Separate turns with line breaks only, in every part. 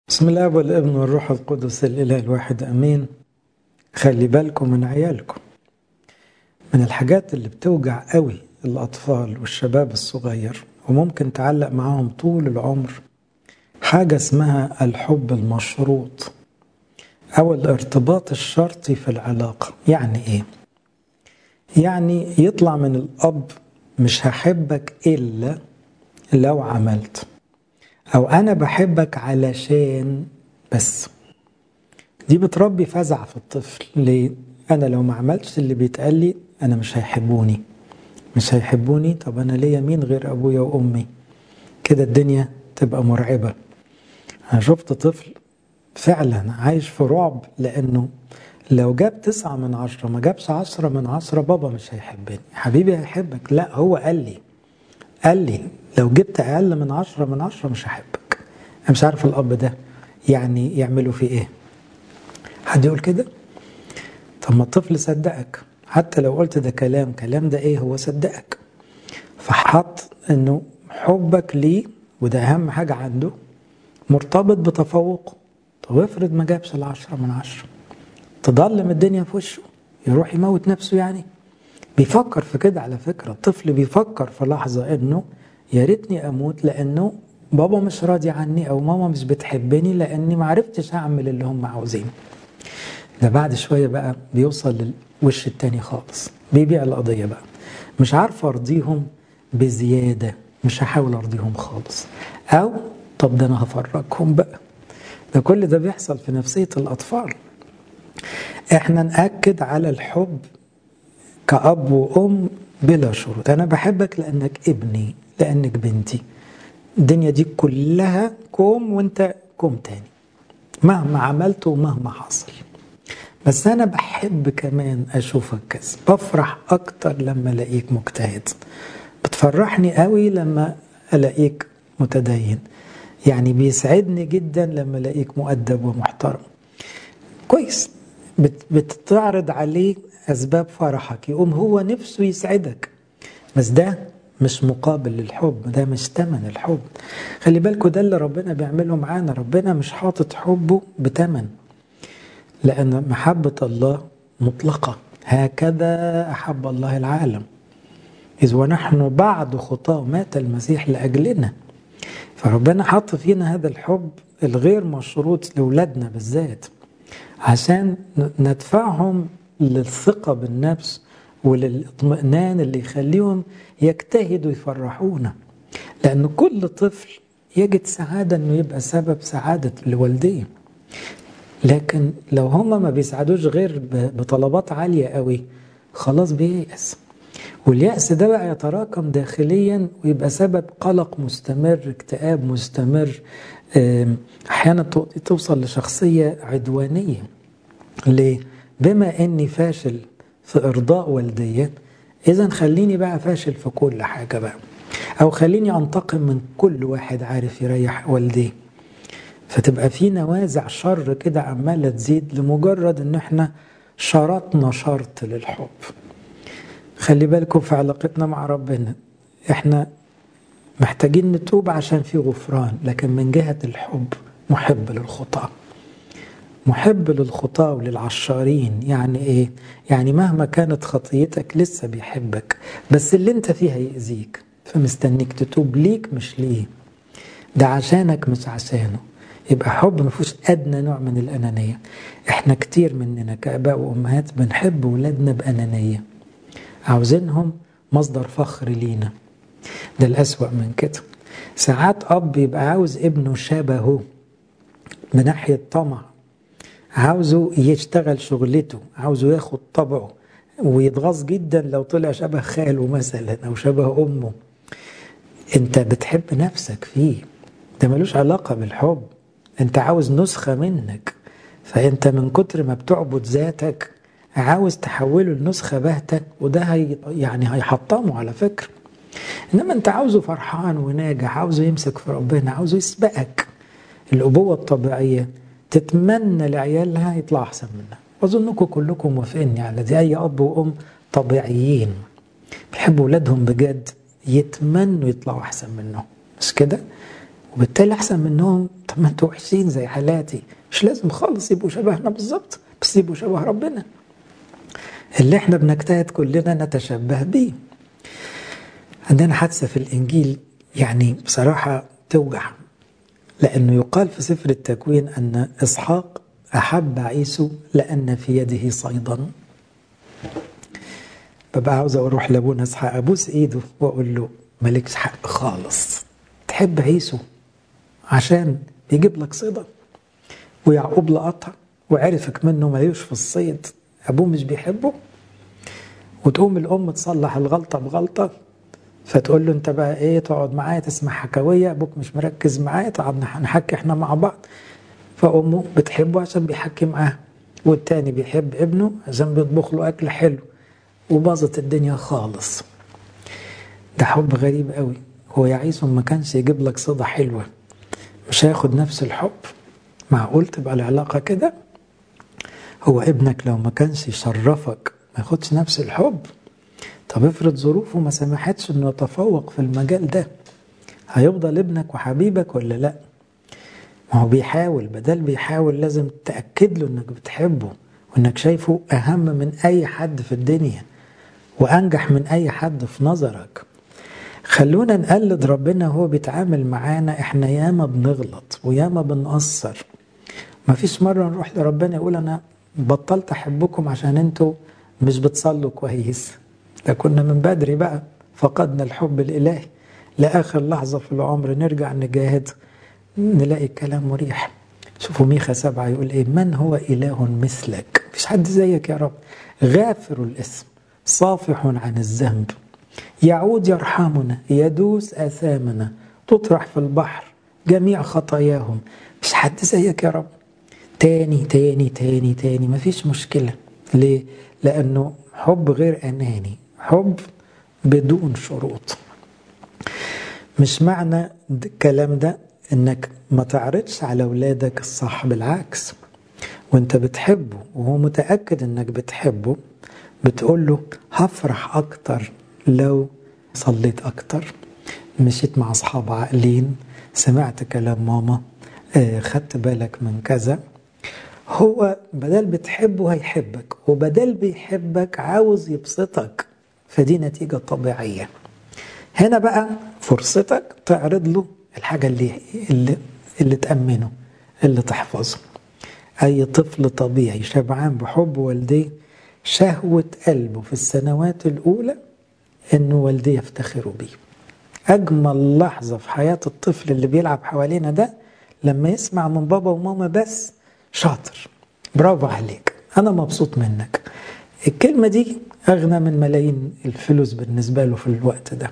بسم الله والابن والروح القدس الاله الواحد امين خلي بالكم من عيالكم من الحاجات اللي بتوجع قوي الاطفال والشباب الصغير وممكن تعلق معاهم طول العمر حاجه اسمها الحب المشروط او الارتباط الشرطي في العلاقه يعني ايه يعني يطلع من الاب مش هحبك الا لو عملت او انا بحبك علشان بس دي بتربي فزع في الطفل ليه انا لو ما عملتش اللي بيتقال لي انا مش هيحبوني مش هيحبوني طب انا ليا مين غير ابويا وامي كده الدنيا تبقى مرعبة انا شفت طفل فعلا عايش في رعب لانه لو جاب تسعة من عشرة ما جابش عشرة من عشرة بابا مش هيحبني حبيبي هيحبك لا هو قال لي قال لي لو جبت اقل من عشرة من عشرة مش هحبك انا مش عارف الاب ده يعني يعملوا فيه ايه حد يقول كده طب ما الطفل صدقك حتى لو قلت ده كلام كلام ده ايه هو صدقك فحط انه حبك ليه وده اهم حاجة عنده مرتبط بتفوقه طب افرض ما جابش العشرة من عشرة تضلم الدنيا في وشه يروح يموت نفسه يعني بيفكر في كده على فكرة الطفل بيفكر في لحظة انه يا ريتني اموت لانه بابا مش راضي عني او ماما مش بتحبني لاني ما عرفتش اعمل اللي هم عاوزينه ده بعد شوية بقى بيوصل للوش التاني خالص بيبيع القضية بقى مش عارف ارضيهم بزيادة مش هحاول ارضيهم خالص او طب ده انا هفرجهم بقى ده كل ده بيحصل في نفسية الاطفال احنا نأكد على الحب كأب وأم بلا شروط أنا بحبك لأنك ابني لأنك بنتي الدنيا دي كلها كوم وانت كوم تاني مهما عملت ومهما حصل بس أنا بحب كمان أشوفك كذا بفرح أكتر لما ألاقيك مجتهد بتفرحني قوي لما ألاقيك متدين يعني بيسعدني جدا لما ألاقيك مؤدب ومحترم كويس بتعرض عليه أسباب فرحك يقوم هو نفسه يسعدك بس ده مش مقابل للحب ده مش تمن الحب خلي بالكوا ده اللي ربنا بيعمله معانا ربنا مش حاطط حبه بتمن لأن محبة الله مطلقة هكذا أحب الله العالم إذ ونحن بعد خطاه مات المسيح لأجلنا فربنا حط فينا هذا الحب الغير مشروط لأولادنا بالذات عشان ندفعهم للثقة بالنفس وللاطمئنان اللي يخليهم يجتهدوا يفرحونا لأن كل طفل يجد سعادة أنه يبقى سبب سعادة لوالديه لكن لو هما ما بيسعدوش غير بطلبات عالية قوي خلاص بييأس واليأس ده بقى يتراكم داخليا ويبقى سبب قلق مستمر اكتئاب مستمر أحيانا توصل لشخصية عدوانية ليه؟ بما اني فاشل في ارضاء والديا اذا خليني بقى فاشل في كل حاجه بقى او خليني انتقم من كل واحد عارف يريح والديه فتبقى في نوازع شر كده عماله تزيد لمجرد ان احنا شرطنا شرط للحب خلي بالكم في علاقتنا مع ربنا احنا محتاجين نتوب عشان في غفران لكن من جهه الحب محب للخطاه محب للخطاة وللعشارين يعني ايه يعني مهما كانت خطيتك لسه بيحبك بس اللي انت فيها يأذيك فمستنيك تتوب ليك مش ليه ده عشانك مش عشانه يبقى حب ما فيهوش ادنى نوع من الانانيه احنا كتير مننا كاباء وامهات بنحب ولادنا بانانيه عاوزينهم مصدر فخر لينا ده الاسوا من كده ساعات اب يبقى عاوز ابنه شبهه من ناحيه طمع عاوزه يشتغل شغلته عاوزه ياخد طبعه ويتغاظ جدا لو طلع شبه خاله مثلا او شبه امه انت بتحب نفسك فيه ده ملوش علاقة بالحب انت عاوز نسخة منك فانت من كتر ما بتعبد ذاتك عاوز تحوله لنسخة باهتة وده هي يعني هيحطمه على فكرة انما انت عاوزه فرحان وناجح عاوزه يمسك في ربنا عاوزه يسبقك الابوة الطبيعية تتمنى لعيالها يطلعوا احسن منها واظنكم كلكم موافقيني على دي اي اب وام طبيعيين بيحبوا اولادهم بجد يتمنوا يطلعوا احسن منهم مش كده وبالتالي احسن منهم طب ما انتوا وحشين زي حالاتي مش لازم خالص يبقوا شبهنا بالظبط بس يبقوا شبه ربنا اللي احنا بنجتهد كلنا نتشبه بيه عندنا حادثة في الإنجيل يعني بصراحة توجع لأنه يقال في سفر التكوين أن إسحاق أحب عيسو لأن في يده صيدا ببقى عاوز أروح لأبونا إسحاق أبوس إيده وأقول له مالكش حق خالص تحب عيسو عشان يجيب لك صيدا ويعقوب لقطها وعرفك منه مليوش في الصيد أبوه مش بيحبه وتقوم الأم تصلح الغلطة بغلطة فتقول له أنت بقى إيه تقعد معايا تسمع حكاوية أبوك مش مركز معايا تقعد نحكي إحنا مع بعض فأمه بتحبه عشان بيحكي معاه والتاني بيحب ابنه عشان بيطبخ له أكل حلو وباظت الدنيا خالص ده حب غريب قوي هو يا عيسو ما كانش يجيب لك صدى حلوة مش هياخد نفس الحب معقول تبقى العلاقة كده هو ابنك لو ما كانش يشرفك ما ياخدش نفس الحب طب افرض ظروفه ما سمحتش انه يتفوق في المجال ده هيفضل ابنك وحبيبك ولا لا ما هو بيحاول بدل بيحاول لازم تأكد له انك بتحبه وانك شايفه اهم من اي حد في الدنيا وانجح من اي حد في نظرك خلونا نقلد ربنا وهو بيتعامل معانا احنا ياما بنغلط وياما بنقصر ما فيش مرة نروح لربنا يقول انا بطلت احبكم عشان انتوا مش بتصلوا كويس ده كنا من بدري بقى فقدنا الحب الالهي لاخر لحظة في العمر نرجع نجاهد نلاقي الكلام مريح شوفوا ميخا سبعة يقول ايه من هو اله مثلك مفيش حد زيك يا رب غافر الاسم صافح عن الذنب يعود يرحمنا يدوس آثامنا تطرح في البحر جميع خطاياهم مش حد زيك يا رب تاني تاني تاني تاني مفيش مشكلة ليه؟ لأنه حب غير أناني حب بدون شروط مش معنى الكلام ده انك ما تعرضش على اولادك الصح بالعكس وانت بتحبه وهو متاكد انك بتحبه بتقول له هفرح اكتر لو صليت اكتر مشيت مع اصحاب عاقلين سمعت كلام ماما خدت بالك من كذا هو بدل بتحبه هيحبك وبدل بيحبك عاوز يبسطك فدي نتيجة طبيعية هنا بقى فرصتك تعرض له الحاجة اللي اللي, اللي تأمنه اللي تحفظه أي طفل طبيعي شبعان بحب والديه شهوة قلبه في السنوات الأولى إنه والديه يفتخروا بيه أجمل لحظة في حياة الطفل اللي بيلعب حوالينا ده لما يسمع من بابا وماما بس شاطر برافو عليك أنا مبسوط منك الكلمة دي أغنى من ملايين الفلوس بالنسبة له في الوقت ده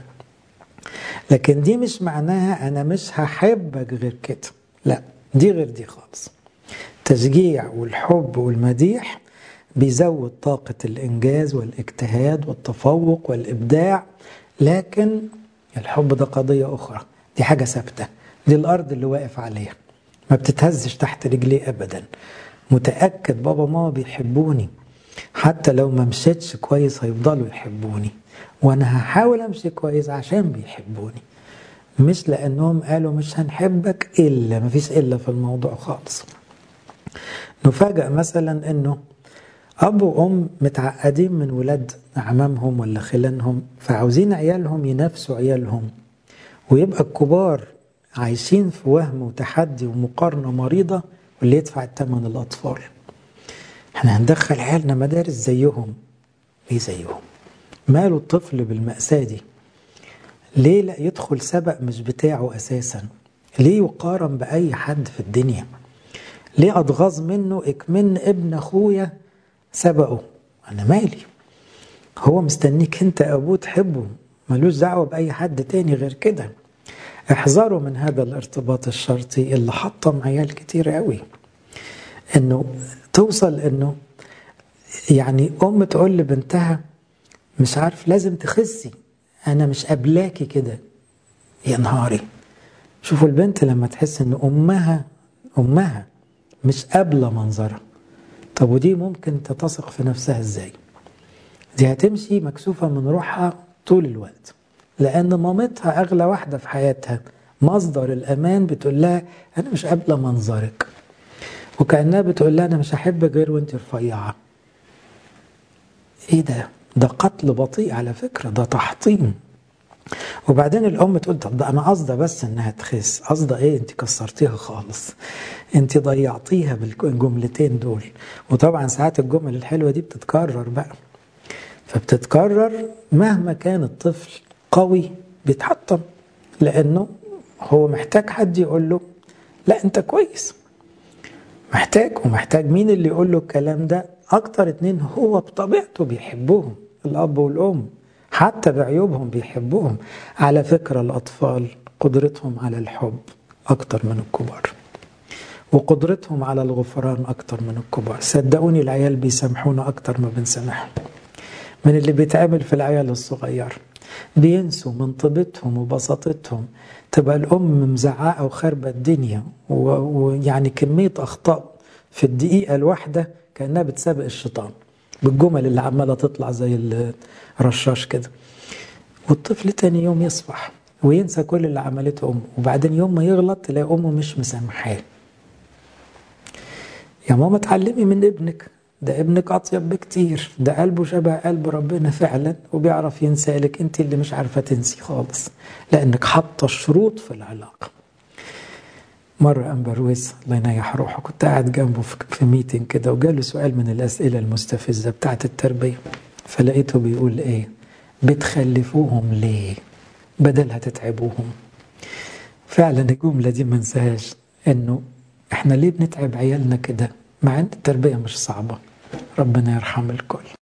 لكن دي مش معناها أنا مش هحبك غير كده لا دي غير دي خالص تشجيع والحب والمديح بيزود طاقة الإنجاز والاجتهاد والتفوق والإبداع لكن الحب ده قضية أخرى دي حاجة ثابتة دي الأرض اللي واقف عليها ما بتتهزش تحت رجليه أبدا متأكد بابا وماما بيحبوني حتى لو ما مشيتش كويس هيفضلوا يحبوني وانا هحاول امشي كويس عشان بيحبوني مش لانهم قالوا مش هنحبك الا مفيش الا في الموضوع خالص نفاجأ مثلا انه اب وام متعقدين من ولاد عمامهم ولا خلانهم فعاوزين عيالهم ينافسوا عيالهم ويبقى الكبار عايشين في وهم وتحدي ومقارنه مريضه واللي يدفع الثمن الاطفال احنا هندخل عيالنا مدارس زيهم ايه زيهم ماله الطفل بالمأساة دي ليه لا يدخل سبق مش بتاعه أساسا ليه يقارن بأي حد في الدنيا ليه أتغاظ منه اكمن ابن أخويا سبقه أنا مالي هو مستنيك أنت أبوه تحبه ملوش دعوة بأي حد تاني غير كده احذروا من هذا الارتباط الشرطي اللي حطم عيال كتير قوي انه توصل انه يعني ام تقول لبنتها مش عارف لازم تخسي انا مش قبلاكي كده يا نهاري شوفوا البنت لما تحس ان امها امها مش قابله منظرها طب ودي ممكن تتثق في نفسها ازاي دي هتمشي مكسوفه من روحها طول الوقت لان مامتها اغلى واحده في حياتها مصدر الأمان بتقول لها أنا مش قابلة منظرك وكأنها بتقول لها أنا مش هحبك غير وأنت رفيعة إيه ده؟ ده قتل بطيء على فكرة ده تحطيم وبعدين الام تقول طب ده انا قصده بس انها تخس قصده ايه انت كسرتيها خالص انت ضيعتيها بالجملتين دول وطبعا ساعات الجمل الحلوه دي بتتكرر بقى فبتتكرر مهما كان الطفل قوي بيتحطم لانه هو محتاج حد يقول له لا انت كويس محتاج ومحتاج مين اللي يقول له الكلام ده اكتر اتنين هو بطبيعته بيحبهم الاب والام حتى بعيوبهم بيحبوهم على فكرة الأطفال قدرتهم على الحب أكتر من الكبار وقدرتهم على الغفران أكتر من الكبار صدقوني العيال بيسامحونا أكتر ما بنسامحهم من اللي بيتعمل في العيال الصغير بينسوا من طيبتهم وبساطتهم تبقى الأم مزعقة وخربة الدنيا ويعني كمية أخطاء في الدقيقة الواحدة كأنها بتسابق الشيطان بالجمل اللي عمالة تطلع زي الرشاش كده والطفل تاني يوم يصبح وينسى كل اللي عملته أمه وبعدين يوم ما يغلط تلاقي أمه مش مسامحاه يا ماما اتعلمي من ابنك ده ابنك أطيب بكتير ده قلبه شبه قلب ربنا فعلا وبيعرف ينسى لك انت اللي مش عارفة تنسي خالص لأنك حاطة شروط في العلاقة مرة أمبرويس الله ينيح روحه كنت قاعد جنبه في ميتنج كده وجاله سؤال من الأسئلة المستفزة بتاعت التربية فلقيته بيقول إيه بتخلفوهم ليه بدل هتتعبوهم فعلا الجملة دي ما انساهاش إنه إحنا ليه بنتعب عيالنا كده مع إن التربية مش صعبة ربنا يرحم الكل